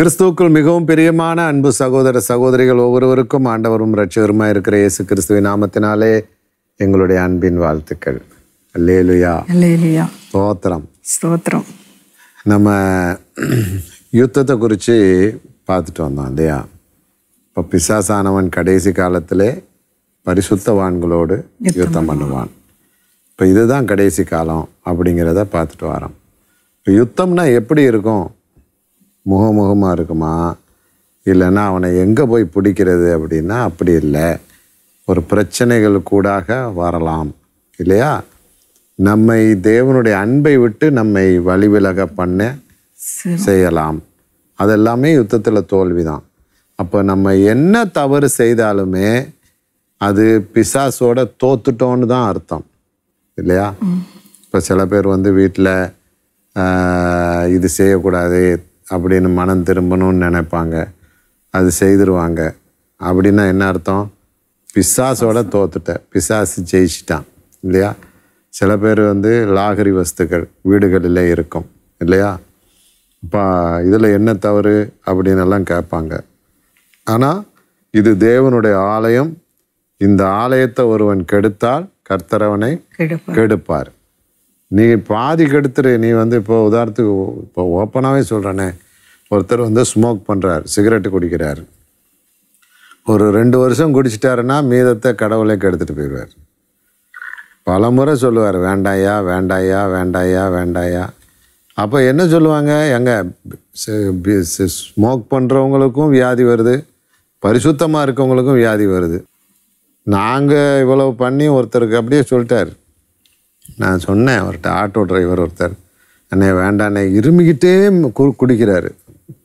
கிறிஸ்துவுக்குள் மிகவும் பிரியமான அன்பு சகோதர சகோதரிகள் ஒவ்வொருவருக்கும் ஆண்டவரும் இரட்சகருமாய் இருக்கிற இயேசு கிறிஸ்துவின் நாமத்தினாலே எங்களுடைய அன்பின் வாழ்த்துக்கள் அல்லேலுயா அல்லேலியா ஸ்தோத்திரம் ஸ்தோத்திரம் நம்ம யுத்தத்தை குறித்து பார்த்துட்டு வந்தோம் இல்லையா இப்போ பிசாசானவன் கடைசி காலத்திலே பரிசுத்தவான்களோடு யுத்தம் பண்ணுவான் இப்போ இதுதான் கடைசி காலம் அப்படிங்கிறத பார்த்துட்டு வரோம் இப்போ யுத்தம்னா எப்படி இருக்கும் முகமுகமாக இருக்குமா இல்லைன்னா அவனை எங்கே போய் பிடிக்கிறது அப்படின்னா அப்படி இல்லை ஒரு பிரச்சனைகள் கூடாக வரலாம் இல்லையா நம்மை தேவனுடைய அன்பை விட்டு நம்மை வழிவிலக பண்ண சரி. செய்யலாம் அதெல்லாமே யுத்தத்தில் தோல்வி தான் அப்போ நம்ம என்ன தவறு செய்தாலுமே அது பிசாசோட தோத்துட்டோன்னு தான் அர்த்தம் இல்லையா இப்போ சில பேர் வந்து வீட்டில் இது செய்யக்கூடாது அப்படின்னு மனம் திரும்பணும்னு நினைப்பாங்க அது செய்திருவாங்க அப்படின்னா என்ன அர்த்தம் பிசாசோட தோத்துட்ட பிசாசு ஜெயிச்சிட்டான் இல்லையா சில பேர் வந்து லாகரி வஸ்துக்கள் வீடுகளில் இருக்கும் இல்லையா இப்போ இதில் என்ன தவறு அப்படின்னு எல்லாம் கேட்பாங்க ஆனால் இது தேவனுடைய ஆலயம் இந்த ஆலயத்தை ஒருவன் கெடுத்தால் கர்த்தரவனை கெடுப்பார் கெடுப்பார் நீ பாதி கெடுத்துரு நீ வந்து இப்போ உதாரணத்துக்கு இப்போ ஓப்பனாகவே சொல்கிறேனே ஒருத்தர் வந்து ஸ்மோக் பண்ணுறார் சிகரெட்டு குடிக்கிறார் ஒரு ரெண்டு வருஷம் குடிச்சிட்டாருன்னா மீதத்தை கடவுளே கெடுத்துட்டு போயிடுவார் பல முறை சொல்லுவார் வேண்டாயா வேண்டாயா வேண்டாயா வேண்டாயா அப்போ என்ன சொல்லுவாங்க எங்க ஸ்மோக் பண்ணுறவங்களுக்கும் வியாதி வருது பரிசுத்தமாக இருக்கவங்களுக்கும் வியாதி வருது நாங்கள் இவ்வளவு பண்ணி ஒருத்தருக்கு அப்படியே சொல்லிட்டார் நான் சொன்னேன் அவர்கிட்ட ஆட்டோ டிரைவர் ஒருத்தர் அண்ணே வேண்டாண்ணே இருமிக்கிட்டே கு குடிக்கிறாரு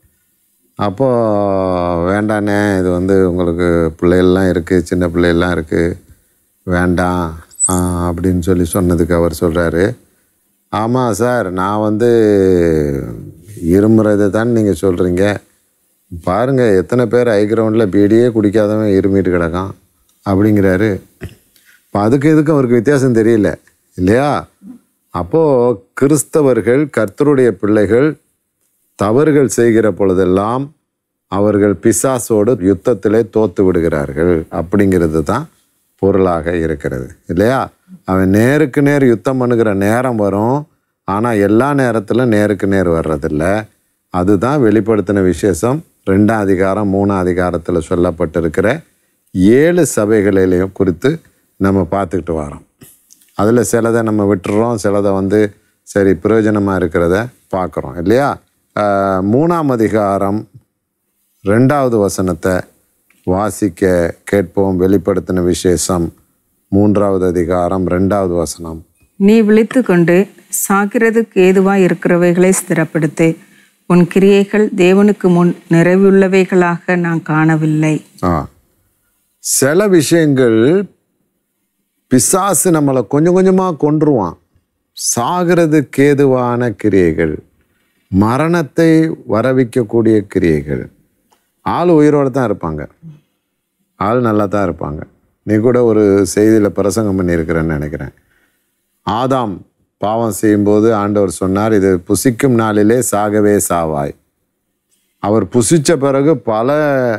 அப்போது வேண்டாண்ணே இது வந்து உங்களுக்கு பிள்ளைகள்லாம் இருக்குது சின்ன பிள்ளைகள்லாம் இருக்குது வேண்டாம் ஆ, அப்படின்னு சொல்லி சொன்னதுக்கு அவர் சொல்கிறாரு ஆமாம் சார் நான் வந்து இருமுறதை தான் நீங்கள் சொல்கிறீங்க பாருங்கள் எத்தனை பேர் ஹை கிரவுண்டில் பீடியே குடிக்காதவன் இருமிட்டு கிடக்கான் அப்படிங்கிறாரு இப்போ அதுக்கு இதுக்கும் அவருக்கு வித்தியாசம் தெரியல இல்லையா அப்போது கிறிஸ்தவர்கள் கர்த்தருடைய பிள்ளைகள் தவறுகள் செய்கிற பொழுதெல்லாம் அவர்கள் பிசாசோடு யுத்தத்திலே தோத்து விடுகிறார்கள் அப்படிங்கிறது தான் பொருளாக இருக்கிறது இல்லையா அவன் நேருக்கு நேர் யுத்தம் பண்ணுகிற நேரம் வரும் ஆனால் எல்லா நேரத்திலும் நேருக்கு நேர் வர்றதில்ல அதுதான் வெளிப்படுத்தின விசேஷம் ரெண்டாம் அதிகாரம் மூணாம் அதிகாரத்தில் சொல்லப்பட்டிருக்கிற ஏழு சபைகளிலையும் குறித்து நம்ம பார்த்துக்கிட்டு வரோம் அதில் சிலதை நம்ம விட்டுறோம் சிலதை வந்து சரி பிரயோஜனமாக இருக்கிறத பார்க்குறோம் இல்லையா ஆஹ் மூணாம் அதிகாரம் ரெண்டாவது வசனத்தை வாசிக்க கேட்போம் வெளிப்படுத்தின விசேஷம் மூன்றாவது அதிகாரம் ரெண்டாவது வசனம் நீ விழித்து கொண்டு சாகிறதுக்கு ஏதுவாய் இருக்கிறவைகளை ஸ்திரப்படுத்து உன் கிரியைகள் தேவனுக்கு முன் நிறைவுள்ளவைகளாக நான் காணவில்லை ஆ சில விஷயங்கள் பிசாசு நம்மளை கொஞ்சம் கொஞ்சமாக கொன்றுவான் சாகிறதுக்கு ஏதுவான கிரியைகள் மரணத்தை வரவிக்கக்கூடிய கிரியைகள் ஆள் உயிரோடு தான் இருப்பாங்க ஆள் நல்லா தான் இருப்பாங்க நீ கூட ஒரு செய்தியில் பிரசங்கம் பண்ணியிருக்கிறேன்னு நினைக்கிறேன் ஆதாம் பாவம் செய்யும்போது ஆண்டவர் சொன்னார் இது புசிக்கும் நாளிலே சாகவே சாவாய் அவர் புசிச்ச பிறகு பல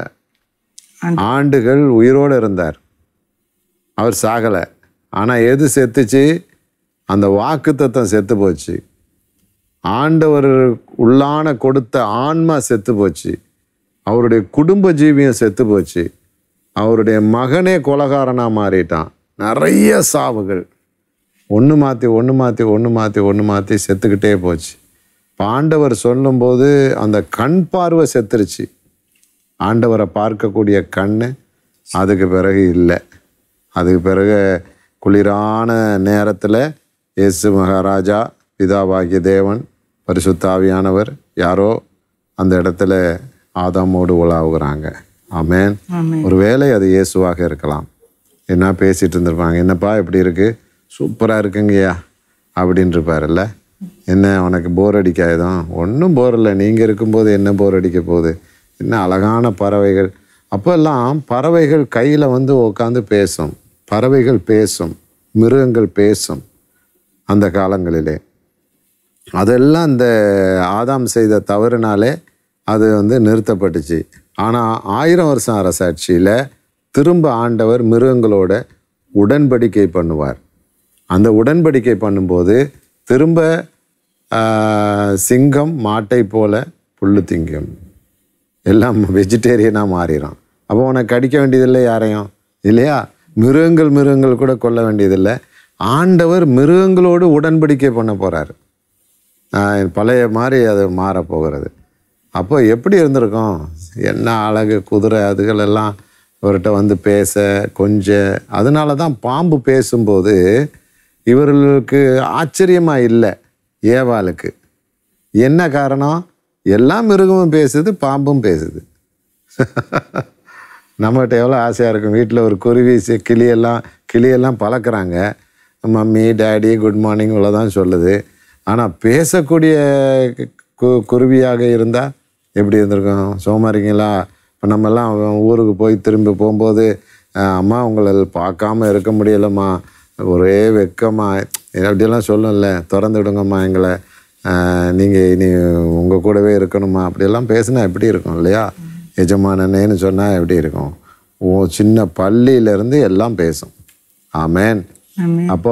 ஆண்டுகள் உயிரோடு இருந்தார் அவர் சாகலை ஆனால் எது செத்துச்சு அந்த வாக்கு தத்தம் செத்து போச்சு ஆண்டவர் உள்ளான கொடுத்த ஆன்மா செத்து போச்சு அவருடைய குடும்ப ஜீவியம் செத்து போச்சு அவருடைய மகனே கொலகாரனாக மாறிட்டான் நிறைய சாவுகள் ஒன்று மாற்றி ஒன்று மாற்றி ஒன்று மாற்றி ஒன்று மாற்றி செத்துக்கிட்டே போச்சு இப்ப ஆண்டவர் சொல்லும்போது அந்த கண் பார்வை செத்துருச்சு ஆண்டவரை பார்க்கக்கூடிய கண்ணு அதுக்கு பிறகு இல்லை அதுக்கு பிறகு குளிரான நேரத்தில் இயேசு மகாராஜா பிதாவாகிய தேவன் பரிசுத்தாவியானவர் யாரோ அந்த இடத்துல ஆதாமோடு உலாவுகிறாங்க ஆமென் ஆமென். ஒருவேளை அது இயேசுவாக இருக்கலாம் என்ன பேசிட்டு இருந்திருப்பாங்க என்னப்பா இப்படி இருக்கு சூப்பராக இருக்குங்கய்யா அப்படின்னு இருப்பார்ல என்ன உனக்கு போர் அடிக்காததான் ஒன்றும் போர் இல்லை நீங்கள் இருக்கும்போது என்ன போர் அடிக்க போகுது என்ன அழகான பறவைகள் அப்போல்லாம் பறவைகள் கையில் வந்து உட்காந்து பேசும் பறவைகள் பேசும் மிருகங்கள் பேசும் அந்த காலங்களிலே அதெல்லாம் அந்த ஆதாம் செய்த தவறுனாலே அது வந்து நிறுத்தப்பட்டுச்சு ஆனால் ஆயிரம் வருஷம் அரசாட்சியில் திரும்ப ஆண்டவர் மிருகங்களோட உடன்படிக்கை பண்ணுவார் அந்த உடன்படிக்கை பண்ணும்போது திரும்ப ஆஹ், சிங்கம் மாட்டை போல புல்லு திங்கும் எல்லாம் வெஜிடேரியனாக மாறிடும் அப்போ உனக்கு கடிக்க வேண்டியதில்லை யாரையும் இல்லையா மிருகங்கள் மிருகங்கள் கூட கொல்ல வேண்டியதில்லை ஆண்டவர் மிருகங்களோடு உடன்படிக்கை பண்ண போகிறாரு பழைய மாதிரி அது மாறப்போகிறது அப்போ எப்படி இருந்திருக்கும் என்ன அழகு குதிரை அதுகளெல்லாம் இவர்கிட்ட வந்து பேச கொஞ்ச அதனால தான் பாம்பு பேசும்போது இவர்களுக்கு ஆச்சரியமாக இல்லை ஏவாளுக்கு என்ன காரணம் எல்லா மிருகமும் பேசுது பாம்பும் பேசுது நம்மகிட்ட எவ்வளோ ஆசையாக இருக்கும் வீட்டில் ஒரு குருவி சி- கிளியெல்லாம் கிளியெல்லாம் பழக்கிறாங்க மம்மி டேடி குட் மார்னிங் இவ்வளோதான் சொல்லுது ஆனால் பேசக்கூடிய கு குருவியாக இருந்தால் எப்படி இருந்திருக்கும் சோமாரிங்களா இப்போ நம்மெல்லாம் ஊருக்கு போய் திரும்பி போகும்போது "அஹ், அம்மா உங்களை பார்க்காம இருக்க முடியலம்மா ஒரே வெக்கமா அப்படியெல்லாம் சொல்லும்ல திறந்து விடுங்கம்மா எங்களை நீங்கள் இனி உங்கள் கூடவே இருக்கணுமா அப்படியெல்லாம் பேசினா எப்படி இருக்கும் இல்லையா எஜமானனேன்னு சொன்னால் எப்படி இருக்கும் ஓ சின்ன பள்ளியிலேருந்து எல்லாம் பேசும் ஆமேன் ஆமென். அப்போ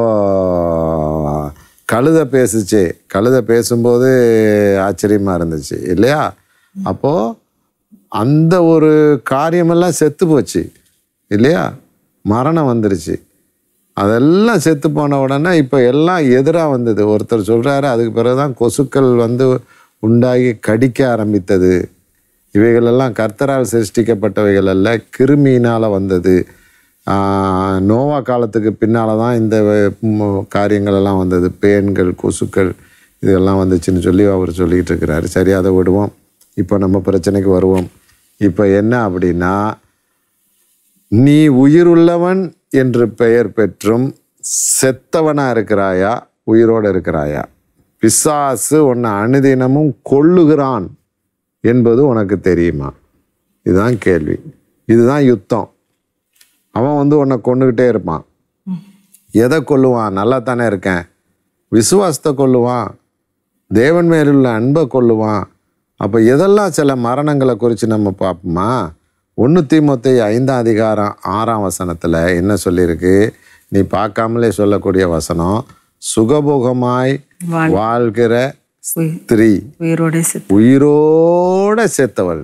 கழுதை பேசுச்சு கழுதை பேசும்போது ஆச்சரியமா இருந்துச்சு இல்லையா அப்போ அந்த ஒரு காரியமெல்லாம் செத்து போச்சு இல்லையா மரணம் வந்துருச்சு அதெல்லாம் செத்து போன உடனே இப்போ எல்லாம் எதிராக வந்தது ஒருத்தர் சொல்கிறாரு அதுக்கு பிறகுதான் கொசுக்கள் வந்து உண்டாகி கடிக்க ஆரம்பித்தது இவைகளெல்லாம் கர்த்தரால் சிருஷ்டிக்கப்பட்டவைகள் அல்ல கிருமியினால் வந்தது ஆஹ் நோவா காலத்துக்கு பின்னால் தான் இந்த ம், காரியங்கள் எல்லாம் வந்தது பேன்கள் கொசுக்கள் இதெல்லாம் வந்துச்சுன்னு சொல்லி அவர் சொல்லிக்கிட்டு இருக்கிறாரு சரி அதை விடுவோம் இப்போ நம்ம பிரச்சனைக்கு வருவோம் இப்போ என்ன அப்படின்னா நீ உயிருள்ளவன் என்று பெயர் பெற்றும் செத்தவனா இருக்கிறாயா உயிரோடு இருக்கிறாயா பிசாசு உன்னை அனுதினமும் கொள்ளுகிறான் என்பது உனக்கு தெரியுமா இதுதான் கேள்வி இதுதான் யுத்தம் அவன் வந்து உன்னை கொண்டுக்கிட்டே இருப்பான் எதை கொல்லுவான் நல்லா தானே இருக்கேன் விசுவாசத்தை கொல்லுவான் தேவன் மேலுள்ள அன்பை கொல்லுவான் அப்போ எதெல்லாம் சில மரணங்களை குறித்து நம்ம பார்ப்போமா ஒன்று தீமொத்தை ஐந்தாம் அதிகாரம் ஆறாம் வசனத்தில் என்ன சொல்லியிருக்கு நீ பார்க்காமலே சொல்லக்கூடிய வசனம் சுகபோகமாய் வாழ். வாழ்கிற உயி- ஸ்திரீ உயிரோட செத்து உயிரோட செத்தவள்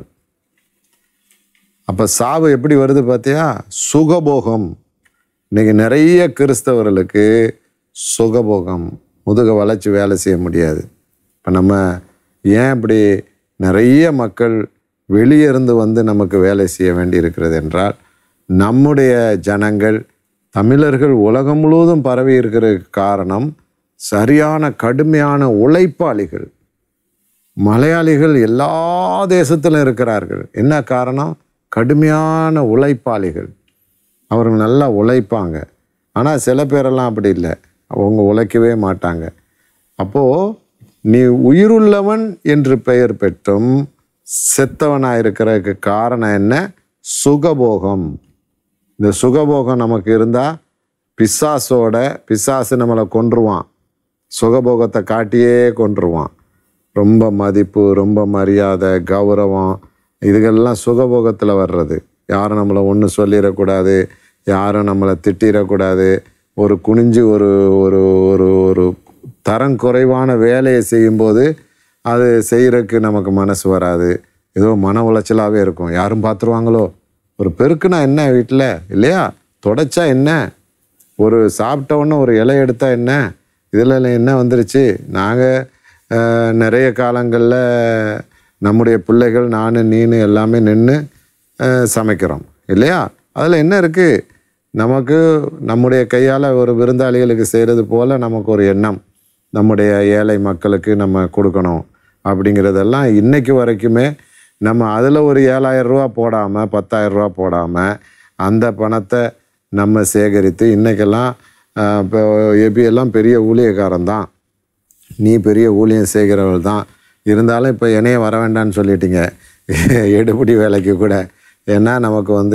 அப்ப சாவு எப்படி வருது பார்த்தியா சுகபோகம் இன்னைக்கு நிறைய கிறிஸ்தவர்களுக்கு சுகபோகம் முதுக வளைச்சு வேலை செய்ய முடியாது இப்போ நம்ம ஏன் இப்படி நிறைய மக்கள் வெளியே இருந்து வந்து நமக்கு வேலை செய்ய வேண்டி இருக்கிறது என்றால் நம்முடைய ஜனங்கள் தமிழர்கள் உலகம் முழுவதும் பரவி இருக்கிற காரணம் சரியான கடுமையான உழைப்பாளிகள் மலையாளிகள் எல்லா தேசத்திலும் இருக்கிறார்கள் என்ன காரணம் கடுமையான உழைப்பாளிகள் அவர்கள் நல்லா உழைப்பாங்க ஆனால் சில பேரெல்லாம் அப்படி இல்லை அவங்க உழைக்கவே மாட்டாங்க அப்போது நீ உயிருள்ளவன் என்று பெயர் பெற்றும் செத்தவனாக இருக்கிறதுக்கு காரணம் என்ன சுகபோகம் இந்த சுகபோகம் நமக்கு இருந்தால் பிசாசோட பிசாசு நம்மளை கொன்றுவான் சுகபோகத்தை காட்டியே கொன்றுவான் ரொம்ப மதிப்பு ரொம்ப மரியாதை கௌரவம் இதுகெல்லாம் சுகபோகத்தில் வர்றது யாரும் நம்மளை ஒன்றும் சொல்லிடக்கூடாது யாரும் நம்மளை திட்டிடக்கூடாது ஒரு குனிஞ்சு ஒரு ஒரு ஒரு ஒரு தரம் குறைவான வேலையை செய்யும்போது அது செய்கிறதுக்கு நமக்கு மனசு வராது ஏதோ மன உளைச்சலாகவே இருக்கும் யாரும் பார்த்துருவாங்களோ ஒரு பெருக்குனா என்ன வீட்டில் இல்லையா தொடச்சா என்ன ஒரு சாப்பிட்ட உடனே ஒரு இலை எடுத்தா என்ன இதில் என்ன வந்துருச்சு நாங்கள் நிறைய காலங்களில் நம்முடைய பிள்ளைகள் நான் நீனு எல்லாமே நின்று சமைக்கிறோம் இல்லையா அதில் என்ன இருக்குது நமக்கு நம்முடைய கையால் ஒரு விருந்தாளிகளுக்கு செய்கிறது போல் நமக்கு ஒரு எண்ணம் நம்முடைய ஏழை மக்களுக்கு நம்ம கொடுக்கணும் அப்படிங்கிறதெல்லாம் இன்னைக்கு வரைக்குமே நம்ம அதில் ஒரு ஏழாயிரம் ரூபா போடாமல் பத்தாயிரம் ரூபா போடாமல் அந்த பணத்தை நம்ம சேகரித்து இன்றைக்கெல்லாம் இப்போ எபி எல்லாம் பெரிய ஊழியக்காரன் தான் நீ பெரிய ஊழியம் செய்கிறவள் தான் இருந்தாலும் இப்போ என்னைய வர வேண்டாம்னு சொல்லிட்டீங்க எடுபடி வேலைக்கு கூட ஏன்னா நமக்கு வந்து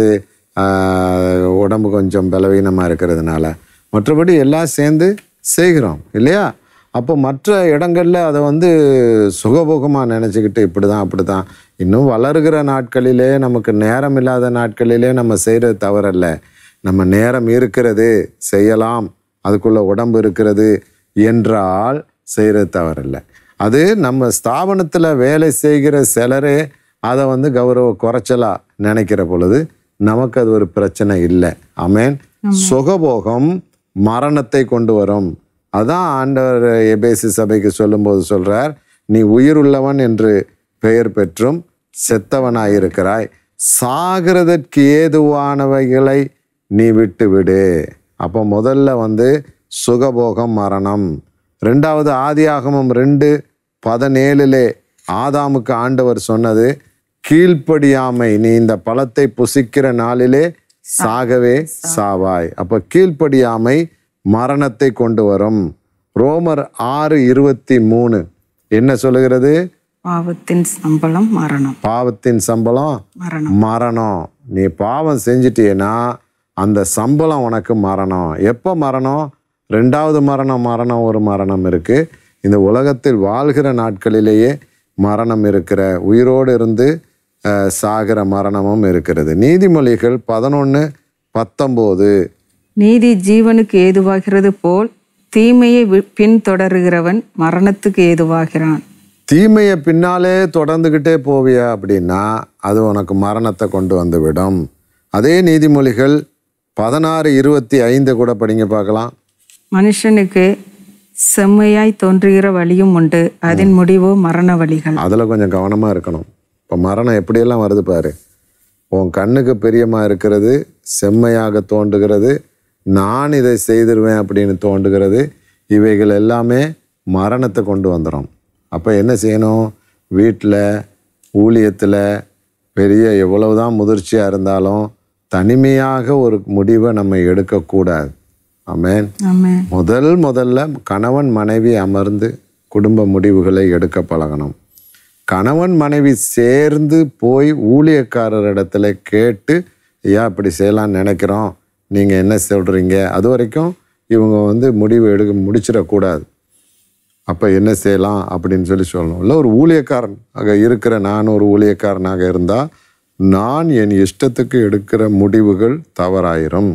ஆஹ், உடம்பு கொஞ்சம் பலவீனமாக இருக்கிறதுனால மற்றபடி எல்லாம் சேர்ந்து செய்கிறோம் இல்லையா அப்போ மற்ற இடங்கள்ல அதை வந்து சுகபோகமாக நினச்சிக்கிட்டு இப்படி தான் அப்படி தான் இன்னும் வளருகிற நாட்களிலே நமக்கு நேரம் இல்லாத நாட்களிலே நம்ம செய்கிறது தவறல்ல நம்ம நேரம் இருக்கிறது செய்யலாம் அதுக்குள்ள உடம்பு இருக்கிறது என்றால் செய்கிறது தவறல்ல அது நம்ம ஸ்தாபனத்தில் வேலை செய்கிற சிலரே அதை வந்து கௌரவ குறைச்சலா நினைக்கிற பொழுது நமக்கு அது ஒரு பிரச்சனை இல்லை ஆமென் சுகபோகம் மரணத்தை கொண்டு வரும் அதான் ஆண்டவர் எபேசி சபைக்கு சொல்லும்போது சொல்றார் நீ உயிருள்ளவன் என்று பெயர் பெற்றும் செத்தவனாயிருக்கிறாய் சாகிறதற்கு ஏதுவானவைகளை நீ விட்டு விடு அப்போ முதல்ல வந்து சுகபோகம் மரணம் ரெண்டாவது ஆதியாகமம் ரெண்டு பதினேழுலே ஆதாமுக்கு ஆண்டவர் சொன்னது கீழ்ப்படியாமை நீ இந்த பழத்தை புசிக்கிற நாளிலே சாகவே சாவாய் அப்ப கீழ்ப்படியாமை மரணத்தை கொண்டு வரும் ரோமர் ஆறு இருபத்தி மூணு என்ன சொல்லுகிறது பாவத்தின் சம்பளம் மரணம் பாவத்தின் சம்பளம் மரணம் மரணம் நீ பாவம் செஞ்சிட்டியேன்னா அந்த சம்பளம் உனக்கு மரணம் எப்போ மரணம் ரெண்டாவது மரணம் மரணம் ஒரு மரணம் இருக்கு இந்த உலகத்தில் வாழ்கிற நாட்களிலேயே மரணம் இருக்கிற உயிரோடு இருந்து அஹ், சாகிற மரணமும் இருக்கிறது நீதிமொழிகள் பதினொன்று பத்தொம்போது நீதி ஜீவனுக்கு ஏதுவாகிறது போல் தீமையை வி- பின்தொடருகிறவன் மரணத்துக்கு ஏதுவாகிறான் தீமையை பின்னாலே தொடர்ந்துக்கிட்டே போவியா அப்படின்னா அது உனக்கு மரணத்தை கொண்டு வந்து விடும் அதே நீதிமொழிகள் பதினாறு இருபத்தி ஐந்து கூட படிங்க பார்க்கலாம் மனுஷனுக்கு செம்மையாய் தோன்றுகிற வழியும் உண்டு அதன் முடிவோ மரண வழிகள் அதில் கொஞ்சம் கவனமாக இருக்கணும் இப்போ மரணம் எப்படியெல்லாம் வருது பாரு உன் கண்ணுக்கு பிரியமாக இருக்கிறது செம்மையாக தோன்றுகிறது நான் இதை செய்திருவேன் அப்படின்னு தோன்றுகிறது இவைகள் எல்லாமே மரணத்தை கொண்டு வந்துடும் அப்போ என்ன செய்யணும் வீட்டில் ஊழியத்தில் பெரிய எவ்வளவுதான் முதிர்ச்சியாக இருந்தாலும் தனிமையாக ஒரு முடிவை நம்ம எடுக்கக்கூடாது ஆமென் ஆமென் முதல் முதல்ல கணவன் மனைவி அமர்ந்து குடும்ப முடிவுகளை எடுக்க பழகணும் கணவன் மனைவி சேர்ந்து போய் ஊழியக்காரர் இடத்துல கேட்டு ஐயா இப்படி செய்யலாம்னு நினைக்கிறோம் நீங்கள் என்ன சொல்கிறீங்க அது வரைக்கும் இவங்க வந்து முடிவு எடுக்க முடிச்சிடக்கூடாது அப்போ என்ன செய்யலாம் அப்படின்னு சொல்லி சொல்லணும் இல்லை ஒரு ஊழியக்காரன் ஆக இருக்கிற நான் ஒரு ஊழியக்காரனாக இருந்தால் நான் என் இஷ்டத்துக்கு எடுக்கிற முடிவுகள் தவறாயிரும்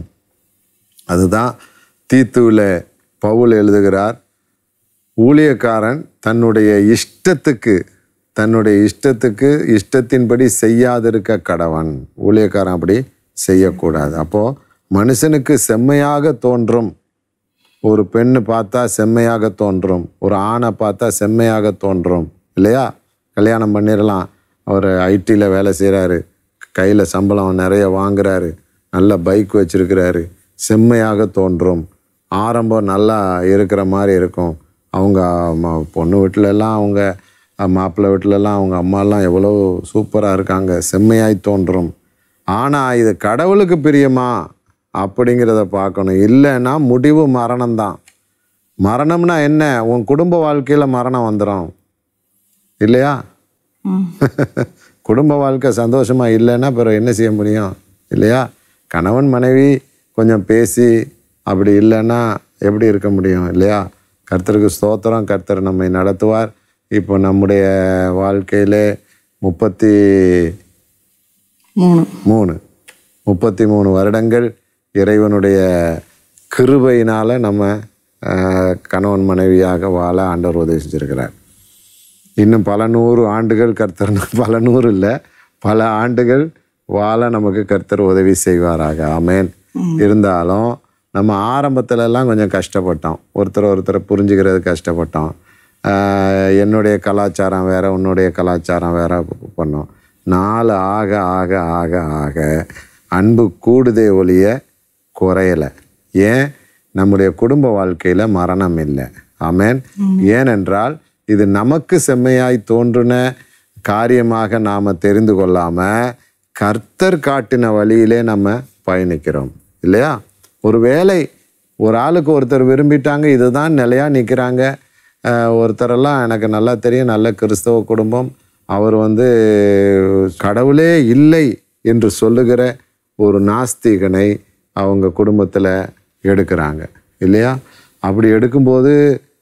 அதுதான் தீத்துவில் பவுல் எழுதுகிறார் ஊழியக்காரன் தன்னுடைய இஷ்டத்துக்கு தன்னுடைய இஷ்டத்துக்கு இஷ்டத்தின்படி செய்யாதிருக்க கடவன் ஊழியக்காரன் அப்படி செய்யக்கூடாது அப்போது மனுஷனுக்கு செம்மையாக தோன்றும் ஒரு பெண்ணு பார்த்தா செம்மையாக தோன்றும் ஒரு ஆணை பார்த்தா செம்மையாக தோன்றும் இல்லையா கல்யாணம் பண்ணிடலாம் அவர் ஐடியில் வேலை செய்கிறாரு கையில் சம்பளம் நிறைய வாங்குறாரு நல்ல பைக் வச்சிருக்கிறாரு செம்மையாக தோன்றும் ஆரம்பம் நல்லா இருக்கிற மாதிரி இருக்கும் அவங்க ம- பொண்ணு வீட்டிலலாம் அவங்க மாப்பிள்ளை வீட்டிலலாம் அவங்க அம்மாலாம் எவ்வளோ சூப்பராக இருக்காங்க செம்மையாய் தோன்றும் ஆனால் இது கடவுளுக்கு பிரியமா அப்படிங்கிறத பார்க்கணும் இல்லைன்னா முடிவு மரணம்தான் மரணம்னா என்ன உன் குடும்ப வாழ்க்கையில் மரணம் வந்துடும் இல்லையா ம். குடும்ப வாழ்க்கை சந்தோஷமா இல்லைன்னா பிறகு என்ன செய்ய முடியும் இல்லையா கணவன் மனைவி கொஞ்சம் பேசி அப்படி இல்லைன்னா எப்படி இருக்க முடியும் இல்லையா கர்த்தருக்கு ஸ்தோத்திரம் கர்த்தர் நம்மை நடத்துவார் இப்போ நம்முடைய வாழ்க்கையிலே முப்பத்தி மூணு மூணு முப்பத்தி மூணு வருடங்கள் இறைவனுடைய கிருபையினால் நம்ம ஆஹ், கணவன் மனைவியாக வாழ ஆண்டவர் உதவி செஞ்சிருக்கிறார் இன்னும் பல நூறு ஆண்டுகள் கர்த்தர் பல நூறு இல்லை பல ஆண்டுகள் வாழ நமக்கு கர்த்தர் உதவி செய்வாராக ஆமென் இருந்தாலும் நம்ம ஆரம்பத்துல எல்லாம் கொஞ்சம் கஷ்டப்பட்டோம் ஒருத்தர் ஒருத்தரை புரிஞ்சுக்கிறது கஷ்டப்பட்டோம் ஆஹ் என்னுடைய கலாச்சாரம் வேற உன்னுடைய கலாச்சாரம் வேற பண்ணோம் நாள் ஆக ஆக ஆக ஆக அன்பு கூடுதே ஒழிய குறையலை ஏன் நம்முடைய குடும்ப வாழ்க்கையில் மரணம் இல்லை ஆமென் ஏனென்றால் இது நமக்கு செம்மையாய் தோன்றின காரியமாக நாம் தெரிந்து கொள்ளாமல் கர்த்தர் காட்டின வழியிலே நம்ம பயணிக்கிறோம் இல்லையா ஒரு வேலை ஒரு ஆளுக்கு ஒருத்தர் விரும்பிட்டாங்க இதுதான் நிலையாக நிற்கிறாங்க ஒருத்தரெல்லாம் எனக்கு நல்லா தெரியும் நல்ல கிறிஸ்தவ குடும்பம் அவர் வந்து கடவுளே இல்லை என்று சொல்லுகிற ஒரு நாஸ்திகனை அவங்க குடும்பத்தில் எடுக்கிறாங்க இல்லையா அப்படி எடுக்கும்போது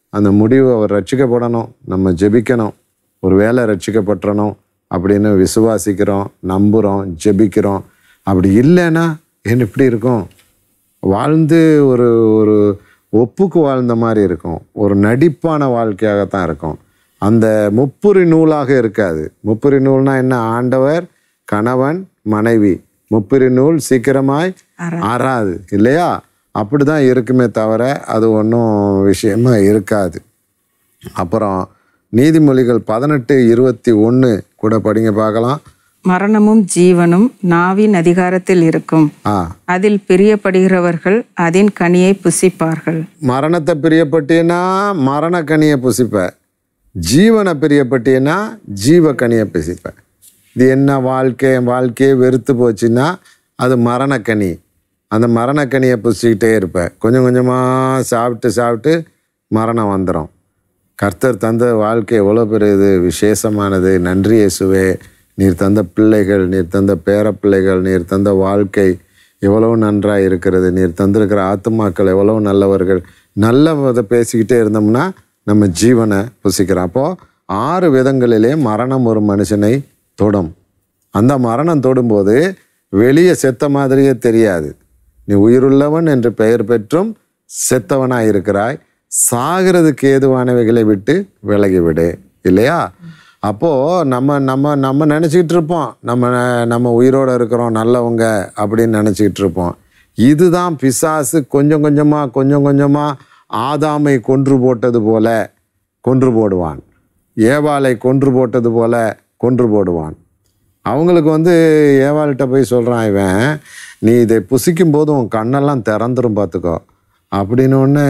அந்த முடிவு அவர் ரட்சிக்கப்படணும் நம்ம ஜெபிக்கணும் ஒரு வேலை ரட்சிக்கப்பட்டுறணும் அப்படின்னு விசுவாசிக்கிறோம் நம்புகிறோம் ஜெபிக்கிறோம் அப்படி இல்லைன்னா என்ன இப்படி இருக்கும் வாழ்ந்து ஒரு ஒரு ஒப்புக்கு வாழ்ந்த மாதிரி இருக்கும் ஒரு நடிப்பான வாழ்க்கையாகத்தான் இருக்கும் அந்த முப்புரி நூலாக இருக்காது முப்புரி நூல்னா என்ன ஆண்டவர் கணவன் மனைவி முப்புரி நூல் சீக்கிரமாய் ஆறாது இல்லையா அப்படி தான் இருக்குமே தவிர அது ஒன்றும் விஷயமா இருக்காது அப்புறம் நீதிமொழிகள் பதினெட்டு இருபத்தி ஒன்று கூட படிங்க பார்க்கலாம் மரணமும் ஜீவனும் நாவின் அதிகாரத்தில் இருக்கும் ஆ அதில் பிரியப்படுகிறவர்கள் அதன் கனியை புசிப்பார்கள் மரணத்தை பிரியப்பட்டீன்னா மரண கனியை புசிப்ப ஜீவனை பிரியப்பட்டீன்னா ஜீவ கனியை புசிப்ப இது என்ன வாழ்க்கை என் வாழ்க்கையே வெறுத்து போச்சுன்னா அது மரணக்கனி அந்த மரணக்கனியை புசிக்கிட்டே இருப்ப கொஞ்சம் கொஞ்சமாக சாப்பிட்டு சாப்பிட்டு மரணம் வந்துடும் கர்த்தர் தந்த வாழ்க்கை எவ்வளோ பெரிய இது விசேஷமானது நன்றி இயேசுவே நீர் தந்த பிள்ளைகள் நீர் தந்த பேரப்பிள்ளைகள் நீர் தந்த வாழ்க்கை எவ்வளவு நன்றாக இருக்கிறது நீர் தந்திருக்கிற ஆத்துமாக்கள் எவ்வளவு நல்லவர்கள் நல்லதை பேசிக்கிட்டே இருந்தோம்னா நம்ம ஜீவனை புசிக்கிறோம் அப்போது ஆறு விதங்களிலே மரணம் ஒரு மனுஷனை தொடும் அந்த மரணம் தொடும்போது வெளியே செத்த மாதிரியே தெரியாது நீ உயிருள்ளவன் என்று பெயர் பெற்றும் செத்தவனாய் இருக்கிறாய் சாகிறதுக்கு ஏதுவானவைகளை விட்டு விலகிவிடு இல்லையா அப்போது நம்ம நம்ம நம்ம நினச்சிக்கிட்டு இருப்போம் நம்ம நம்ம உயிரோடு இருக்கிறோம் நல்லவங்க அப்படின்னு நினச்சிக்கிட்டு இருப்போம் இதுதான் பிசாசு கொஞ்சம் கொஞ்சமாக கொஞ்சம் கொஞ்சமாக ஆதாமை கொன்று போட்டது போல கொன்று போடுவான் ஏவாளை கொன்று போட்டது போல கொன்று போடுவான் அவங்களுக்கு வந்து ஏவாள்கிட்ட போய் சொல்கிறான் இவன் நீ இதை புசிக்கும் போது உன் கண்ணெல்லாம் திறந்துரும் பார்த்துக்கோ அப்படின்னு ஒன்று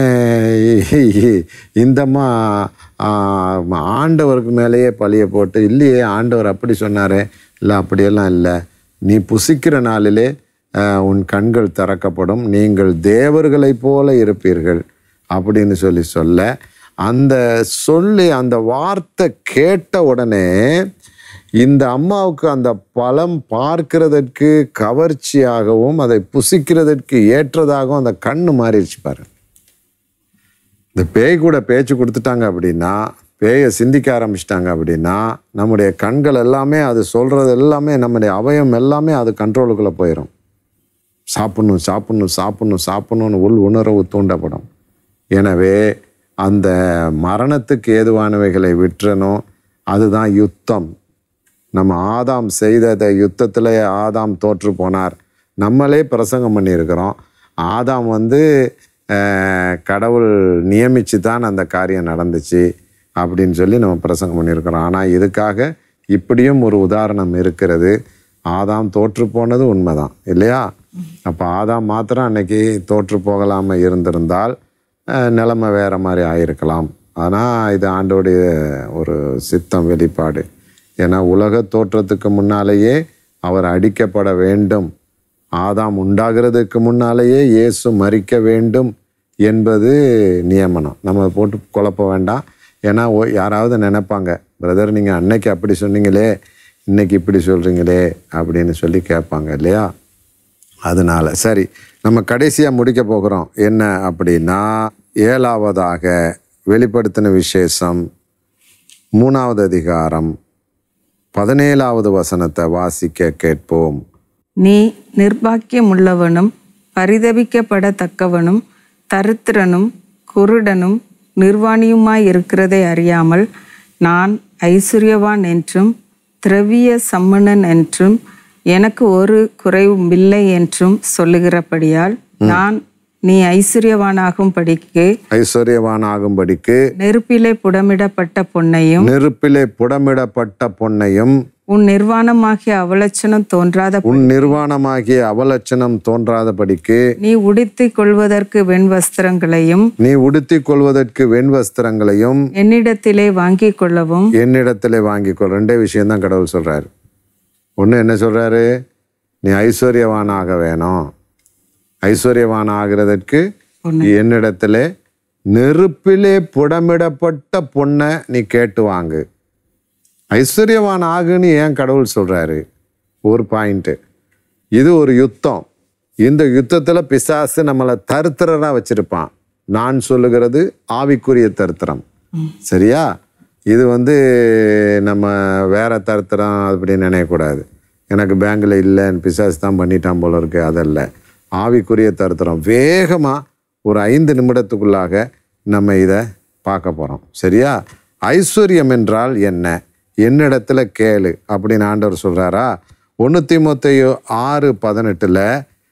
இந்தம்மா ஆ, ஆண்டவருக்கு மேலேயே பழிய போட்டு இல்லையே ஆண்டவர் அப்படி சொன்னாரே இல்லை அப்படியெல்லாம் இல்லை நீ புசிக்கிற நாளிலே ஆ, உன் கண்கள் திறக்கப்படும் நீங்கள் தேவர்களைப் போல இருப்பீர்கள் அப்படின்னு சொல்லி சொல்ல அந்த சொல்லி அந்த வார்த்தை கேட்ட உடனே இந்த அம்மாவுக்கு அந்த பழம் பார்க்கிறதற்கு கவர்ச்சியாகவும் அதை புசிக்கிறதற்கு ஏற்றதாகவும் அந்த கண்ணு மாறிடுச்சு பாரு இந்த பேய் கூட பேச்சு கொடுத்துட்டாங்க அப்படின்னா பேயை சிந்திக்க ஆரம்பிச்சிட்டாங்க அப்படின்னா நம்முடைய கண்கள் எல்லாமே அது சொல்கிறது எல்லாமே நம்முடைய அவயம் எல்லாமே அது கண்ட்ரோலுக்குள்ளே போயிடும் சாப்பிடணும் சாப்பிடணும் சாப்பிடணும் சாப்பிடணும்னு உள் உணர்வு தூண்டப்படும் எனவே அந்த மரணத்துக்கு ஏதுவானவைகளை விற்றணும் அதுதான் யுத்தம் நம்ம ஆதாம் செய்ததை யுத்தத்தில் ஆதாம் தோற்று போனார் நம்மளே பிரசங்கம் பண்ணியிருக்கிறோம் ஆதாம் வந்து அஹ், கடவுள் நியமித்து தான் அந்த காரியம் நடந்துச்சு அப்படின்னு சொல்லி நம்ம பிரசங்கம் பண்ணியிருக்கிறோம் ஆனால் இதுக்காக இப்படியும் ஒரு உதாரணம் இருக்கிறது ஆதாம் தோற்று போனது உண்மைதான் இல்லையா அப்போ ஆதாம் மாத்திரம் அன்னைக்கு தோற்று போகலாமல் இருந்திருந்தால் அஹ், நிலைமை வேற மாதிரி ஆயிருக்கலாம் ஆனால் இது ஆண்டோடைய ஒரு சித்தம் வெளிப்பாடு ஏன்னா உலக தோற்றத்துக்கு முன்னாலேயே அவர் அடிக்கப்பட வேண்டும் ஆதாம் உண்டாகிறதுக்கு முன்னாலேயே இயேசு மறிக்க வேண்டும் என்பது நியமனம் நம்ம போட்டு குழப்ப வேண்டாம் ஏன்னா ஓ- யாராவது நினைப்பாங்க பிரதர் நீங்கள் அன்னைக்கு அப்படி சொன்னீங்களே இன்னைக்கு இப்படி சொல்கிறீங்களே அப்படின்னு சொல்லி கேட்பாங்க இல்லையா அதனால சரி நம்ம கடைசியாக முடிக்க போகிறோம் என்ன அப்படின்னா ஏழாவதாக வெளிப்படுத்தின விசேஷம் மூணாவது அதிகாரம் பதினேழாவது வசனத்தை வாசிக்க கேட்போம் நீ நிர்பாக்கியமுள்ளவனும் பரிதபிக்கப்படத்தக்கவனும் தரித்திரனும் குருடனும் நிர்வாணியுமாய் இருக்கிறதை அறியாமல் நான் ஐஸ்வர்யவான் என்றும் திரவிய சம்மணன் என்றும் எனக்கு ஒரு குறைவும் இல்லை என்றும் சொல்லுகிறபடியால் நான் நீ ஐஸ்வர்யவானாகும் படிக்கு ஐஸ்வர்யவான் ஆகும்படிக்கு நெருப்பிலே புடமிடப்பட்ட பொன்னையும் நெருப்பிலே புடமிடப்பட்ட பொன்னையும் உன் நிர்வாணமாகிய அவலட்சணம் தோன்றாத உன் நிர்வாணமாகிய அவலட்சணம் தோன்றாதபடிக்கு நீ உடுத்திக் கொள்வதற்கு வெண்வஸ்திரங்களையும் நீ உடுத்திக் கொள்வதற்கு வெண்வஸ்திரங்களையும் என்னிடத்திலே வாங்கிக் கொள்ளவும் என்னிடத்திலே வாங்கிக்கொள் ரெண்டே விஷயம்தான் கடவுள் சொல்றாரு ஒன்று என்ன சொல்றாரு நீ ஐஸ்வர்யவானாக வேணும் ஐஸ்வர்யவான் ஆகிறதற்கு என்னிடத்திலே நெருப்பிலே புடமிடப்பட்ட பொண்ணை நீ கேட்டு வாங்கு ஐஸ்வர்யவான் ஆகுன்னு ஏன் கடவுள் சொல்றாரு ஒரு பாயிண்ட்டு இது ஒரு யுத்தம் இந்த யுத்தத்தில் பிசாசு நம்மளை தருத்திரராக வச்சிருப்பான் நான் சொல்லுகிறது ஆவிக்குரிய தரித்திரம் சரியா இது வந்து நம்ம வேற தரித்திரம் அப்படி நினைக்கக்கூடாது எனக்கு பேங்கில் இல்லைன்னு பிசாசு தான் பண்ணிட்டான் போல இருக்கு அதல்ல ஆவிக்குரிய தரித்திரம் வேகமாக ஒரு ஐந்து நிமிடத்துக்குள்ளாக நம்ம இதை பார்க்க போகிறோம் சரியா ஐஸ்வர்யம் என்றால் என்ன என்னிடத்துல கேளு அப்படின்னு ஆண்டவர் சொல்கிறாரா ஒன்று தீமோத்தேயு ஆறு பதினெட்டில்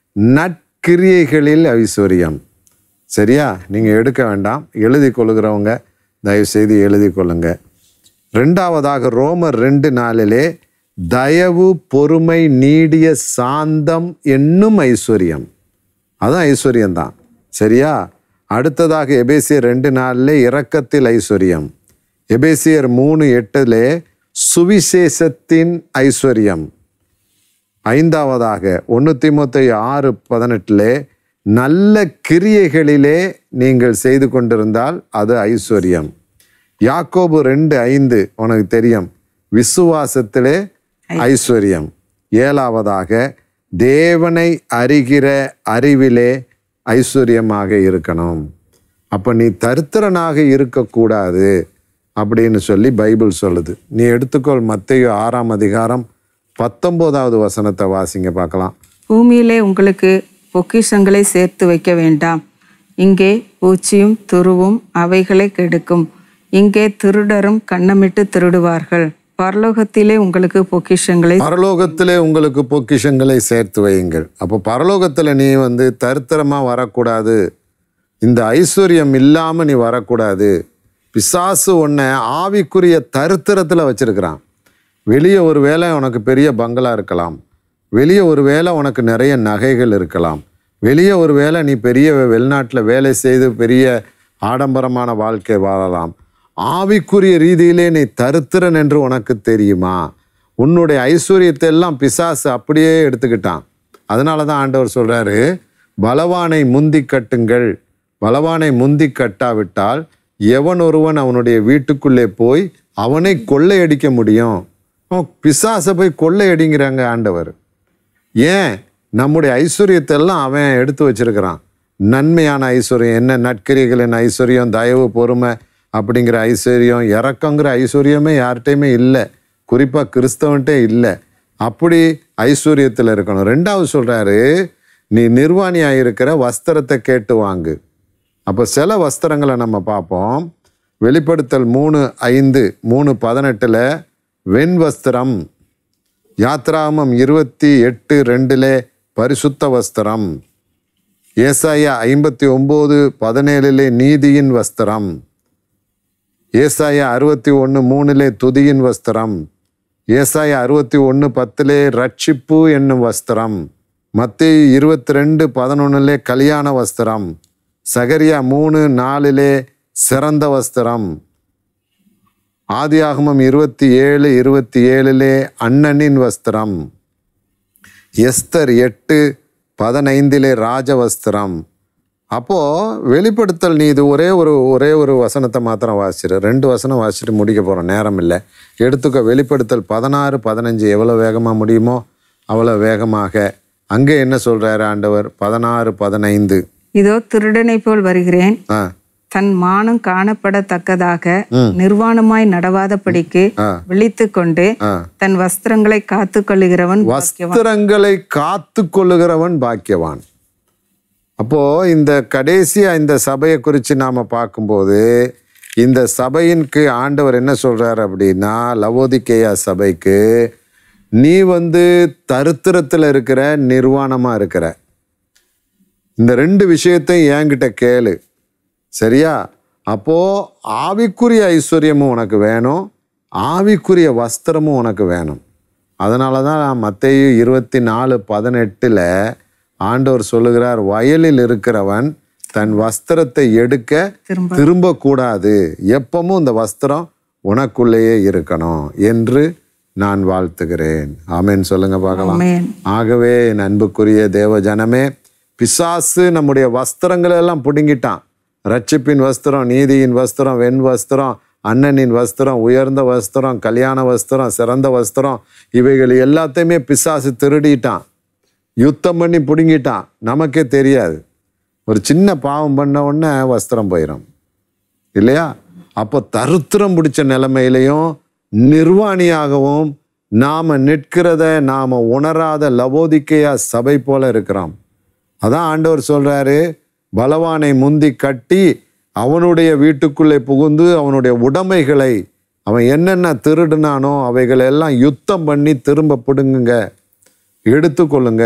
நற்கிரியைகளில் ஐஸ்வர்யம் சரியா நீங்கள் எடுக்க வேண்டாம் எழுதி கொள்ளுகிறவங்க தயவு செய்து எழுதி கொள்ளுங்க ரெண்டாவதாக ரோமர் ரெண்டு நாளிலே தயவு பொறுமை நீடிய சாந்தம் என்னும் ஐஸ்வர்யம் அதான் ஐஸ்வர்யம் தான் சரியா அடுத்ததாக எபேசியர் ரெண்டு நாளில் இரக்கத்தில் ஐஸ்வர்யம் எபேசியர் மூணு எட்டிலே சுவிசேஷத்தின் ஐஸ்வர்யம் ஐந்தாவதாக ஒன்று திமுத்தை ஆறு பதினெட்டிலே நல்ல கிரியைகளிலே நீங்கள் செய்து கொண்டிருந்தால் அது ஐஸ்வர்யம் யாக்கோபு ரெண்டு ஐந்து உனக்கு தெரியும் விசுவாசத்திலே ஐஸ்வர்யம் ஏழாவதாக தேவனை அறிகிற அறிவிலே ஐஸ்வர்யமாக இருக்கணும் அப்போ நீ தரித்திரனாக இருக்கக்கூடாது அப்படின்னு சொல்லி பைபிள் சொல்லுது நீ எடுத்துக்கொள் மத்தேயு ஆறாம் அதிகாரம் பத்தொம்போதாவது வசனத்தை வாசிங்க பார்க்கலாம் பூமியிலே உங்களுக்கு பொக்கிஷங்களை சேர்த்து வைக்க வேண்டாம் இங்கே பூச்சியும் துருவும் அவைகளை கெடுக்கும் இங்கே திருடரும் கண்ணமிட்டு திருடுவார்கள் பரலோகத்திலே உங்களுக்கு பொக்கிஷங்களை பரலோகத்திலே உங்களுக்கு பொக்கிஷங்களை சேர்த்து வையுங்கள் அப்போ பரலோகத்தில் நீ வந்து தரித்திரமாக வரக்கூடாது இந்த ஐஸ்வர்யம் இல்லாமல் நீ வரக்கூடாது பிசாசு உன்னை ஆவிக்குரிய தரித்திரத்தில் வச்சிருக்கிறான் வெளியே ஒரு வேளை உனக்கு பெரிய பங்களா இருக்கலாம் வெளியே ஒரு வேளை உனக்கு நிறைய நகைகள் இருக்கலாம் வெளியே ஒரு வேளை நீ பெரிய வெளிநாட்டில் வேலை செய்து பெரிய ஆடம்பரமான வாழ்க்கை வாழலாம் ஆவிக்குரிய ரீதியிலே நீ தருத்திரன் என்று உனக்கு தெரியுமா உன்னுடைய ஐஸ்வர்யத்தை எல்லாம் பிசாசு அப்படியே எடுத்துக்கிட்டான் அதனால தான் ஆண்டவர் சொல்றாரு பலவானை முந்தி கட்டுங்கள் பலவானை முந்தி கட்டாவிட்டால் எவன் ஒருவன் அவனுடைய வீட்டுக்குள்ளே போய் அவனை கொள்ளையடிக்க முடியும் அவன் பிசாசை போய் கொள்ளையடிங்கிறாங்க ஆண்டவர் ஏன் நம்முடைய ஐஸ்வர்யத்தை எல்லாம் அவன் எடுத்து வச்சிருக்கிறான் நன்மையான ஐஸ்வர்யம் என்ன நற்கிரிகளின் ஐஸ்வர்யம் தயவு பொறுமை அப்படிங்கிற ஐஸ்வர்யம் இறக்கங்கிற ஐஸ்வர்யமே யார்கிட்டையுமே இல்லை குறிப்பாக கிறிஸ்தவன்ட்டே இல்லை அப்படி ஐஸ்வர்யத்தில் இருக்கணும் ரெண்டாவது சொல்கிறாரு நீ நிர்வாணியாக இருக்கிற வஸ்திரத்தை கேட்டு வாங்கு அப்போ சில வஸ்திரங்களை நம்ம பார்ப்போம் வெளிப்படுத்தல் மூணு ஐந்து மூணு பதினெட்டில் வெண் வஸ்திரம் யாத்ராமம் இருபத்தி எட்டு ரெண்டிலே பரிசுத்த வஸ்திரம் ஏசாயா ஐம்பத்தி ஒம்பது பதினேழிலே நீதியின் வஸ்திரம் ஏசாயா அறுபத்தி ஒன்று மூணிலே துதியின் வஸ்திரம் ஏசாயா அறுபத்தி ஒன்று பத்திலே ரட்சிப்பு என்னும் வஸ்திரம் மத்திய இருபத்தி ரெண்டு பதினொன்னுலே கல்யாண வஸ்திரம் சகரியா மூணு நாலிலே சிறந்த வஸ்திரம் ஆதியாகமம் இருபத்தி ஏழு இருபத்தி ஏழிலே அண்ணனின் வஸ்திரம் எஸ்தர் எட்டு பதினைந்திலே ராஜ வஸ்திரம் அப்போது வெளிப்படுத்தல் நீ இது ஒரே ஒரு ஒரே ஒரு வசனத்தை மாத்திரம் வாசிச்சிரு ரெண்டு வசனம் வாசிச்சுட்டு முடிக்க போகிறோம் நேரம் இல்லை எடுத்துக்க வெளிப்படுத்தல் பதினாறு பதினஞ்சு எவ்வளோ வேகமாக முடியுமோ அவ்வளோ வேகமாக அங்கே என்ன சொல்கிறாரு ஆண்டவர் பதினாறு பதினைந்து இதோ திருடனை போல் வருகிறேன் ஆ தன் மானம் காணப்படத்தக்கதாக நிர்வாணமாய் நடவாதபடிக்கு விழித்து கொண்டு ஆ தன் வஸ்திரங்களை காத்து கொள்ளுகிறவன் வஸ்திரங்களை காத்து கொள்ளுகிறவன் பாக்கியவான் அப்போ இந்த கடைசியா இந்த சபையை குறித்து நாம பார்க்கும்போது இந்த சபையின்க்கு ஆண்டவர் என்ன சொல்றாரு அப்படின்னா லவோதிக்கேயா சபைக்கு நீ வந்து தருத்திரத்தில் இருக்கிற நிர்வாணமா இருக்கிற இந்த ரெண்டு விஷயத்தையும் என்கிட்ட கேளு சரியா அப்போ ஆவிக்குரிய ஐஸ்வர்யமும் உனக்கு வேணும் ஆவிக்குரிய வஸ்திரமும் உனக்கு வேணும் அதனால தான் மத்தேயு இருபத்தி நாலு பதினெட்டில் ஆண்டவர் சொல்லுகிறார் வயலில் இருக்கிறவன் தன் வஸ்திரத்தை எடுக்க திரும்ப திரும்பக்கூடாது எப்பவும் இந்த வஸ்திரம் உனக்குள்ளேயே இருக்கணும் என்று நான் வாழ்த்துகிறேன் ஆமென் சொல்லுங்க பார்க்கலாம் ஆமென். ஆகவே என் அன்புக்குரிய தேவ ஜனமே பிசாசு நம்முடைய வஸ்திரங்களை எல்லாம் பிடுங்கிட்டான் ரட்சிப்பின் வஸ்திரம் நீதியின் வஸ்திரம் வெண் வஸ்திரம் அண்ணனின் வஸ்திரம் உயர்ந்த வஸ்திரம் கல்யாண வஸ்திரம் சிறந்த வஸ்திரம் இவைகள் எல்லாத்தையுமே பிசாசு திருடிட்டான் யுத்தம் பண்ணி பிடுங்கிட்டான் நமக்கே தெரியாது ஒரு சின்ன பாவம் பண்ண உடனே வஸ்திரம் போயிடும் இல்லையா அப்போ தருத்திரம் பிடிச்ச நிலைமையிலையும் நிர்வாணியாகவும் நாம நிற்கிறத நாம உணராத லவோதிக்கையா சபை போல இருக்கிறோம் அதான் ஆண்டவர் சொல்றாரு பலவானை முந்தி கட்டி அவனுடைய வீட்டுக்குள்ளே புகுந்து அவனுடைய உடைமைகளை அவன் என்னென்ன திருடுனானோ அவைகளை எல்லாம் யுத்தம் பண்ணி திரும்ப பிடுங்குங்க எடுத்துக்கொள்ளுங்க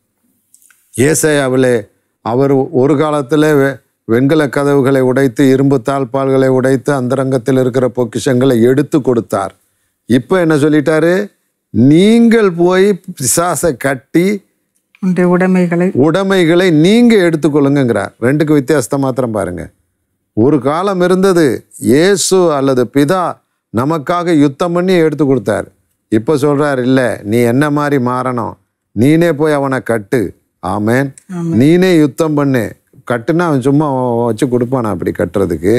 ஏசாயாவிலே அவர் ஒரு காலத்தில் வெண்கல கதவுகளை உடைத்து இரும்பு தாழ்பால்களை உடைத்து அந்தரங்கத்தில் இருக்கிற பொக்கிஷங்களை எடுத்து கொடுத்தார் இப்போ என்ன சொல்லிட்டாரு நீங்கள் போய் பிசாசை கட்டி உன்னுடைய உடைமைகளை உடைமைகளை நீங்க எடுத்துக்கொள்ளுங்கிறார் ரெண்டுக்கு வித்தியாசத்தை மாத்திரம் பாருங்க ஒரு காலம் இருந்தது இயேசு அல்லது பிதா நமக்காக யுத்தம் பண்ணி எடுத்து கொடுத்தார் இப்போ சொல்றார் இல்ல நீ என்ன மாதிரி மாறணும் நீனே போய் அவனை கட்டு ஆமேன் நீனே யுத்தம் பண்ணு கட்டுனா அவன் சும்மா வச்சு கொடுப்பானா அப்படி கட்டுறதுக்கு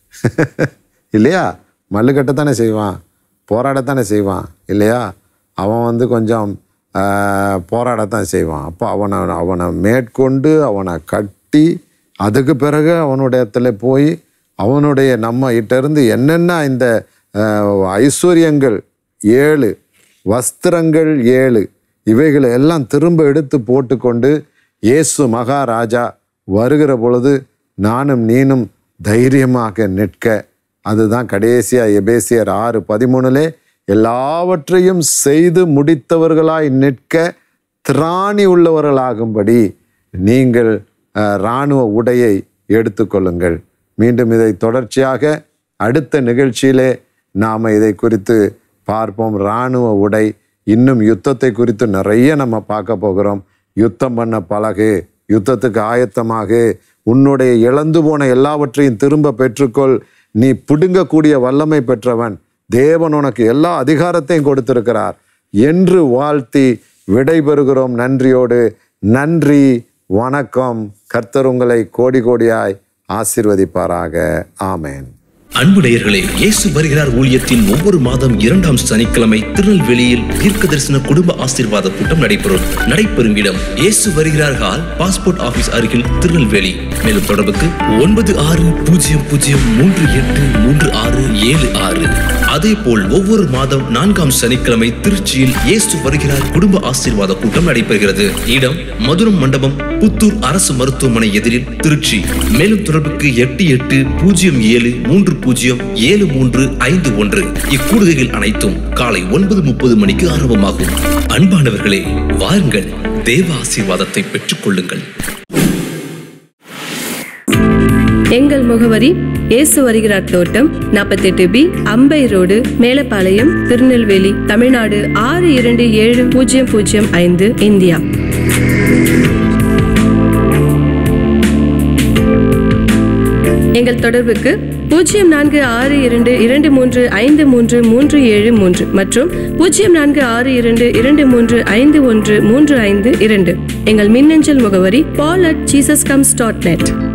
இல்லையா மல்லு கட்டத்தானே செய்வான் போராடத்தானே செய்வான் இல்லையா அவன் வந்து கொஞ்சம் ஆஹ், போராடத்தான் செய்வான் அப்போ அவனை அவனை மேற்கொண்டு அவனை கட்டி அதுக்கு பிறகு அவனுடைய இடத்துல போய் அவனுடைய நம்ம கிட்ட இருந்து என்னென்ன இந்த ஆஹ், ஐஸ்வர்யங்கள் ஏழு வஸ்திரங்கள் ஏழு இவைகளை எல்லாம் திரும்ப எடுத்து போட்டுக்கொண்டு இயேசு மகாராஜா வருகிற பொழுது நானும் நீனும் தைரியமாக நிற்க அதுதான் கடைசியா எபேசியர் ஆறு பதிமூணுலே எல்லாவற்றையும் செய்து முடித்தவர்களாய் நிற்க திராணி உள்ளவர்களாகும்படி நீங்கள் அஹ், இராணுவ உடையை எடுத்துக்கொள்ளுங்கள் மீண்டும் இதை தொடர்ச்சியாக அடுத்த நிகழ்ச்சியிலே நாம் இதை குறித்து பார்ப்போம் இராணுவ உடை இன்னும் யுத்தத்தை குறித்து நிறைய நம்ம பார்க்க போகிறோம் யுத்தம் பண்ண பழகு யுத்தத்துக்கு ஆயத்தமாகு உன்னுடைய இழந்து போன எல்லாவற்றையும் திரும்ப பெற்றுக்கொள் நீ பிடுங்கக்கூடிய வல்லமை பெற்றவன் தேவன் உனக்கு எல்லா அதிகாரத்தையும் கொடுத்திருக்கிறார் என்று வாழ்த்தி விடைபெறுகிறோம் நன்றியோடு நன்றி வணக்கம் கர்த்தர் உங்களை கோடி கோடியாய் ஆசீர்வதிப்பாராக ஆமேன் அன்பு நேயர்களே இயேசு வருகிறார் ஊழியத்தின் ஒவ்வொரு மாதம் இரண்டாம் சனிக்கிழமை திருநெல்வேலியில் தீர்க்க தரிசன குடும்ப ஆசீர்வாத கூட்டம் நடைபெறும் நடைபெறும் இடம் இயேசு வருகிறார் ஹால் பாஸ்போர்ட் ஆபீஸ் அருகில் திருநெல்வேலி மேலும் தொடர்புக்கு ஒன்பது ஆறு பூஜ்ஜியம் பூஜ்ஜியம் மூன்று எட்டு மூன்று ஆறு ஏழு ஆறு அதே போல் ஒவ்வொரு மாதம் நான்காம் சனிக்கிழமை திருச்சியில் இயேசு வருகிறார் குடும்ப ஆசீர்வாத கூட்டம் நடைபெறுகிறது இடம் மதுரம் மண்டபம் புத்தூர் அரசு மருத்துவமனை எதிரில் திருச்சி மேலும் தொடர்புக்கு எட்டு எட்டு பூஜ்ஜியம் ஏழு மூன்று பூஜ்ஜியம் ஏழு மூன்று ஐந்து ஒன்று இக்கூடுகைகள் அனைத்தும் காலை ஒன்பது முப்பது மணிக்கு ஆரம்பமாகும் அன்பானவர்களே வாருங்கள் தேவ ஆசீர்வாதத்தை பெற்றுக் கொள்ளுங்கள் எங்கள் முகவரி இயேசு வருகிறார் தோட்டம் நாற்பத்தெட்டு பி அம்பை ரோடு மேலப்பாளையம் திருநெல்வேலி தமிழ்நாடு ஆறு இரண்டு ஏழு பூஜ்ஜியம் பூஜ்ஜியம் ஐந்து இந்தியா எங்கள் தொடர்புக்கு பூஜ்ஜியம் நான்கு ஆறு இரண்டு இரண்டு மூன்று ஐந்து மூன்று மூன்று ஏழு மூன்று மற்றும் பூஜ்ஜியம் நான்கு ஆறு இரண்டு இரண்டு மூன்று ஐந்து ஒன்று மூன்று ஐந்து இரண்டு எங்கள் மின்னஞ்சல் முகவரி Paul at Jesus comes dot net